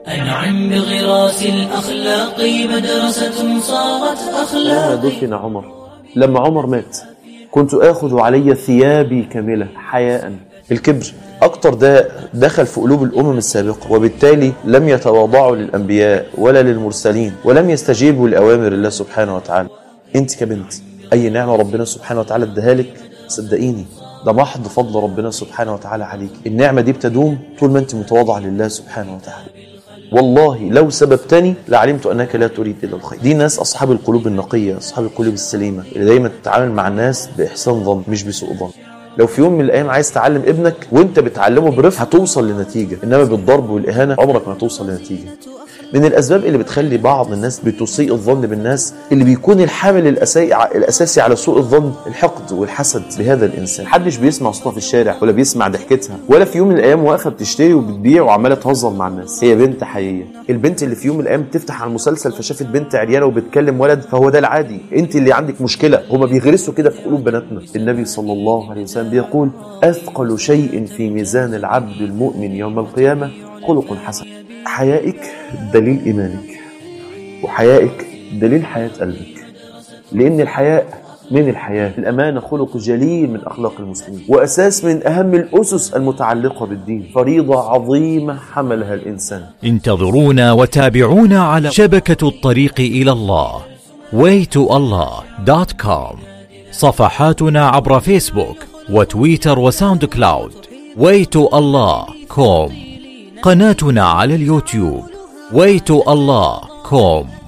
أنعم بغراس الأخلاق مدرسة صارت لما أخلاق دفن عمر لما عمر مات كنت آخذ علي ثيابي كاملة حياء الكبر أكتر داء دخل في قلوب الأمم السابقة وبالتالي لم يتواضعوا للأنبياء ولا للمرسلين ولم يستجيبوا لأوامر الله سبحانه وتعالى أنت كبنت أي نعمة ربنا سبحانه وتعالى اداها لك صدقيني ده محض فضل ربنا سبحانه وتعالى عليك النعمة دي بتدوم طول ما أنت متواضعة لله سبحانه وتعالى والله لو سببتني لعلمت انك لا تريد الا الخير دي ناس اصحاب القلوب النقيه اصحاب القلوب السليمه اللي دايما تتعامل مع الناس باحسان ظن مش بسوء ظن لو في يوم من الايام عايز تعلم ابنك وانت بتعلمه برفق هتوصل لنتيجه انما بالضرب والاهانه عمرك ما هتوصل لنتيجه من الاسباب اللي بتخلي بعض الناس بتسيء الظن بالناس اللي بيكون الحامل الاساسي الاساسي على سوء الظن الحقد والحسد بهذا الانسان محدش بيسمع صوتها في الشارع ولا بيسمع ضحكتها ولا في يوم من الايام واقفه بتشتري وبتبيع وعماله تهزر مع الناس هي بنت حقيقيه البنت اللي في يوم من الايام بتفتح على المسلسل فشافت بنت عريانه وبتكلم ولد فهو ده العادي انت اللي عندك مشكله هما بيغرسوا كده في قلوب بناتنا النبي صلى الله عليه وسلم بيقول اثقل شيء في ميزان العبد المؤمن يوم القيامه خلق حسن حيائك دليل ايمانك وحيائك دليل حياه قلبك لان الحياء من الحياة الأمانة خلق جليل من أخلاق المسلمين وأساس من أهم الأسس المتعلقة بالدين فريضة عظيمة حملها الإنسان انتظرونا وتابعونا على شبكة الطريق إلى الله waytoallah.com صفحاتنا عبر فيسبوك وتويتر وساوند كلاود waytoallah.com قناتنا على اليوتيوب waytoallah.com